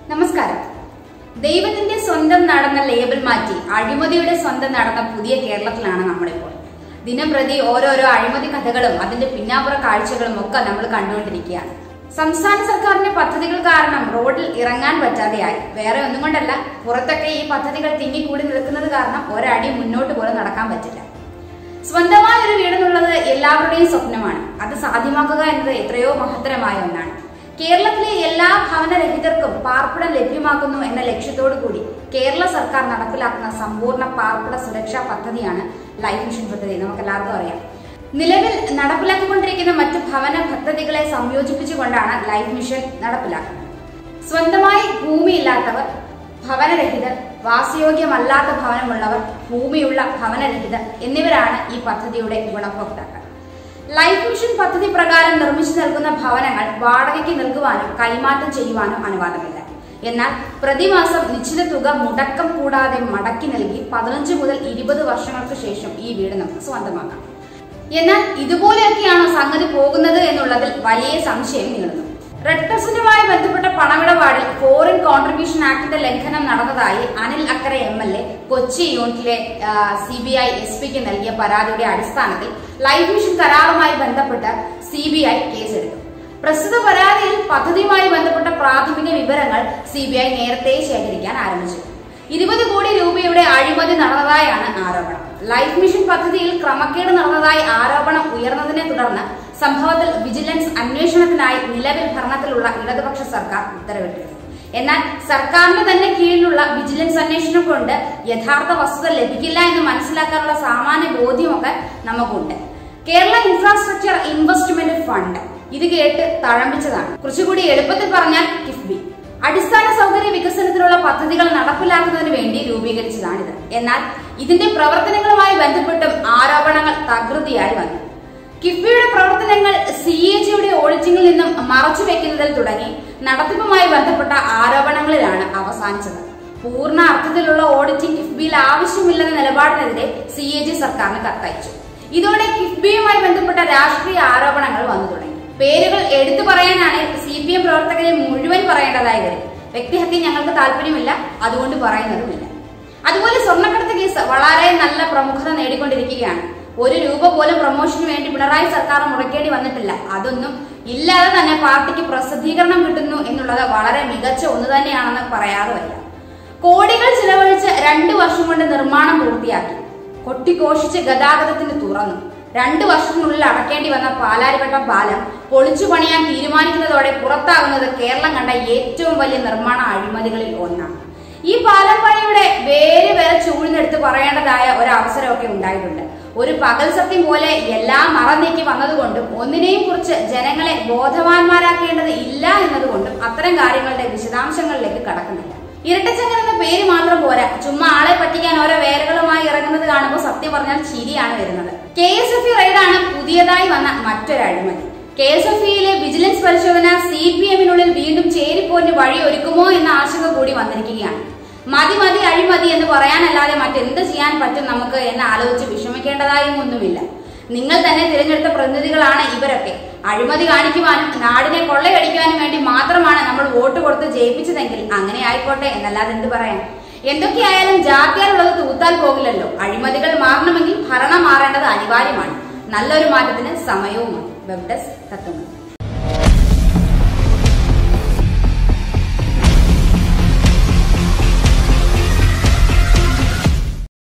നമസ്കാരം ദൈവത്തിന്റെ സ്വന്തം നടന്ന ലേബൽ മാറ്റി അഴിമതിയുടെ സ്വന്തം നടന്ന പുതിയ കേരളത്തിലാണ് നമ്മളിപ്പോൾ ദിനംപ്രതി ഓരോരോ അഴിമതി കഥകളും അതിന്റെ പിന്നാമ്പുറ കാഴ്ചകളും ഒക്കെ നമ്മൾ കണ്ടുകൊണ്ടിരിക്കുകയാണ് സംസ്ഥാന സർക്കാരിന്റെ പദ്ധതികൾ കാരണം റോഡിൽ ഇറങ്ങാൻ പറ്റാതെയായി വേറെ ഒന്നും കൊണ്ടല്ല പുറത്തൊക്കെ ഈ പദ്ധതികൾ തിങ്ങിക്കൂടി നിൽക്കുന്നത് കാരണം ഒരടി മുന്നോട്ട് പോലും നടക്കാൻ പറ്റില്ല സ്വന്തമായ ഒരു വീടെന്നുള്ളത് എല്ലാവരുടെയും സ്വപ്നമാണ് അത് സാധ്യമാക്കുക എന്നത് എത്രയോ മഹത്തരമായ ഒന്നാണ് കേരളത്തിലെ എല്ലാ ഭവനരഹിതർക്കും പാർപ്പിടം ലഭ്യമാക്കുന്നു എന്ന ലക്ഷ്യത്തോടു കൂടി കേരള സർക്കാർ നടപ്പിലാക്കുന്ന സമ്പൂർണ്ണ പാർപ്പിട സുരക്ഷാ പദ്ധതിയാണ് ലൈഫ് മിഷൻ പദ്ധതി നമുക്ക് എല്ലാവർക്കും അറിയാം നിലവിൽ നടപ്പിലാക്കിക്കൊണ്ടിരിക്കുന്ന മറ്റു ഭവന പദ്ധതികളെ സംയോജിപ്പിച്ചുകൊണ്ടാണ് ലൈഫ് മിഷൻ നടപ്പിലാക്കുന്നത് സ്വന്തമായി ഭൂമിയില്ലാത്തവർ ഭവനരഹിതർ വാസയോഗ്യമല്ലാത്ത ഭവനമുള്ളവർ ഭൂമിയുള്ള ഭവനരഹിതർ എന്നിവരാണ് ഈ പദ്ധതിയുടെ ഗുണഭോക്താക്കൾ ലൈഫ് മിഷൻ പദ്ധതി പ്രകാരം നിർമ്മിച്ചു നൽകുന്ന ഭവനങ്ങൾ വാടകയ്ക്ക് നൽകുവാനും കൈമാറ്റം ചെയ്യുവാനും അനുവാദമില്ല എന്നാൽ പ്രതിമാസം നിശ്ചിത തുക മുടക്കം കൂടാതെ മടക്കി നൽകി പതിനഞ്ച് മുതൽ ഇരുപത് വർഷങ്ങൾക്ക് ശേഷം ഈ വീട് നമുക്ക് സ്വന്തമാക്കാം എന്നാൽ ഇതുപോലെയൊക്കെയാണോ സംഗതി പോകുന്നത് എന്നുള്ളതിൽ വലിയ സംശയം നീളുന്നു റെഡ് ക്രസന്റുമായി ബന്ധപ്പെട്ട പണമിടപാടിൽ ഫോറിൻ കോൺട്രിബ്യൂഷൻ ആക്ടിന്റെ ലംഘനം നടന്നതായി Anil Akkara M L A Kochi യൂണിറ്റിലെ സി ബി ഐ എസ് പിക്ക് നൽകിയ പരാതിയുടെ അടിസ്ഥാനത്തിൽ ലൈഫ് മിഷൻ കരാറുമായി ബന്ധപ്പെട്ട് സി ബി ഐ കേസെടുത്തു പ്രസ്തുത പരാതിയിൽ പദ്ധതിയുമായി ബന്ധപ്പെട്ട പ്രാഥമിക വിവരങ്ങൾ സി ബി ഐ നേരത്തെ ശേഖരിക്കാൻ ആരംഭിച്ചു ഇരുപത് കോടി രൂപയുടെ അഴിമതി നടന്നതായാണ് ആരോപണം ലൈഫ് മിഷൻ പദ്ധതിയിൽ ക്രമക്കേട് നടന്നതായി ആരോപണം ഉയർന്നതിനെ തുടർന്ന് സംഭവത്തിൽ വിജിലൻസ് അന്വേഷണത്തിനായി നിലവിൽ ഭരണത്തിലുള്ള ഇടതുപക്ഷ സർക്കാർ ഉത്തരവിട്ടിരുന്നു എന്നാൽ സർക്കാരിന്റെ തന്നെ കീഴിലുള്ള വിജിലൻസ് അന്വേഷണം കൊണ്ട് യഥാർത്ഥ വസ്തുത ലഭിക്കില്ല എന്ന് മനസ്സിലാക്കാനുള്ള സാമാന്യ ബോധ്യമൊക്കെ നമുക്കുണ്ട് കേരള ഇൻഫ്രാസ്ട്രക്ചർ ഇൻവെസ്റ്റ്മെന്റ് ഫണ്ട് ഇത് കേട്ട് തഴമ്പിച്ചതാണ് കുറച്ചുകൂടി എളുപ്പത്തിൽ പറഞ്ഞാൽ കിഫ്ബി അടിസ്ഥാന സൗകര്യ വികസനത്തിനുള്ള പദ്ധതികൾ നടപ്പിലാക്കുന്നതിന് വേണ്ടി രൂപീകരിച്ചതാണിത് എന്നാൽ ഇതിന്റെ പ്രവർത്തനങ്ങളുമായി ബന്ധപ്പെട്ടും ആരോപണങ്ങൾ തകൃതിയായി വന്നു കിഫ്ബിയുടെ പ്രവർത്തനങ്ങൾ സി എ ജിയുടെ ഓഡിറ്റിംഗിൽ നിന്നും മറച്ചു വെക്കുന്നതിൽ തുടങ്ങി നടത്തിപ്പുമായി ബന്ധപ്പെട്ട ആരോപണങ്ങളിലാണ് അവസാനിച്ചത് പൂർണ്ണ അർത്ഥത്തിലുള്ള ഓഡിറ്റിംഗ് കിഫ്ബിയിൽ ആവശ്യമില്ലെന്ന നിലപാടിനെതിരെ സി എ ജി സർക്കാരിന് കത്തയച്ചു ഇതോടെ കിഫ്ബിയുമായി ബന്ധപ്പെട്ട രാഷ്ട്രീയ ആരോപണങ്ങൾ വന്നു തുടങ്ങി പേരുകൾ എടുത്തു പറയാനാണ് സി പി എം പ്രവർത്തകരെ മുഴുവൻ പറയേണ്ടതായി വരും വ്യക്തിഹത്യ ഞങ്ങൾക്ക് താല്പര്യമില്ല അതുകൊണ്ട് പറയുന്നതുമില്ല അതുപോലെ സ്വർണ്ണക്കടത്ത് കേസ് വളരെ നല്ല പ്രമുഖത നേടിക്കൊണ്ടിരിക്കുകയാണ് ഒരു രൂപ പോലും പ്രൊമോഷന് വേണ്ടി പിണറായി സർക്കാർ മുടക്കേണ്ടി വന്നിട്ടില്ല അതൊന്നും ഇല്ലാതെ തന്നെ പാർട്ടിക്ക് പ്രസിദ്ധീകരണം കിട്ടുന്നു എന്നുള്ളത് വളരെ മികച്ച ഒന്ന് തന്നെയാണെന്ന് പറയാതെ വയ്യ കോടികൾ ചിലവഴിച്ച് രണ്ടു വർഷം കൊണ്ട് നിർമ്മാണം പൂർത്തിയാക്കി കൊട്ടിഘോഷിച്ച് ഗതാഗതത്തിന് തുറന്നു രണ്ടു വർഷത്തിനുള്ളിൽ അടക്കേണ്ടി വന്ന പാലാരിവട്ടം പാലം പൊളിച്ചു പണിയാൻ തീരുമാനിക്കുന്നതോടെ പുറത്താകുന്നത് കേരളം കണ്ട ഏറ്റവും വലിയ നിർമ്മാണ അഴിമതികളിൽ ഒന്നാണ് ഈ പാലം പണിയുടെ വേര് വരെ ചൂഴ്ന്നെടുത്ത് പറയേണ്ടതായ ഒരു അവസരമൊക്കെ ഉണ്ടായിട്ടുണ്ട് ഒരു പകൽ സത്യം പോലെ എല്ലാം മറന്നേക്ക് വന്നതുകൊണ്ടും ഒന്നിനെയും കുറിച്ച് ജനങ്ങളെ ബോധവാന്മാരാക്കേണ്ടത് ഇല്ല എന്നതുകൊണ്ടും അത്തരം കാര്യങ്ങളുടെ വിശദാംശങ്ങളിലേക്ക് കടക്കുന്നില്ല ഇരട്ടച്ചങ്ങൻ എന്ന പേര് മാത്രം പോരാ ചുമ്മാ ആളെ പറ്റിക്കാൻ ഓരോ വേലകളുമായി ഇറങ്ങുന്നത് കാണുമ്പോൾ സത്യം പറഞ്ഞാൽ ചിരിയാണ് വരുന്നത് കെ എസ് എഫ് ഇ റെയ്ഡാണ് പുതിയതായി വന്ന മറ്റൊരു അഴിമതി കെ എസ് എഫ് ഇയിലെ വിജിലൻസ് പരിശോധന സി പി എമ്മിനുള്ളിൽ വീണ്ടും ചേരിപ്പോരിന് വഴി ഒരുക്കുമോ എന്ന ആശങ്ക കൂടി വന്നിരിക്കുകയാണ് മതി മതി അഴിമതി എന്ന് പറയാനല്ലാതെ മറ്റെന്ത് ചെയ്യാൻ പറ്റും നമുക്ക് എന്ന് ആലോചിച്ച് വിഷമിക്കേണ്ടതായും ഒന്നുമില്ല നിങ്ങൾ തന്നെ തിരഞ്ഞെടുത്ത പ്രതിനിധികളാണ് ഇവരൊക്കെ അഴിമതി കാണിക്കുവാനും നാടിനെ കൊള്ളയടിക്കുവാനും വേണ്ടി മാത്രമാണ് നമ്മൾ വോട്ട് കൊടുത്ത് ജയിപ്പിച്ചതെങ്കിൽ അങ്ങനെ ആയിക്കോട്ടെ എന്നല്ലാതെ എന്ത് പറയാൻ എന്തൊക്കെയായാലും ജാത്യാലുള്ളത് തൂത്താൽ പോകില്ലല്ലോ അഴിമതികൾ മാറണമെങ്കിൽ ഭരണം മാറേണ്ടത് അനിവാര്യമാണ് നല്ലൊരു മാറ്റത്തിന് സമയവുമാണ് വെബ് ഡെസ്ക് തത്തുന്നു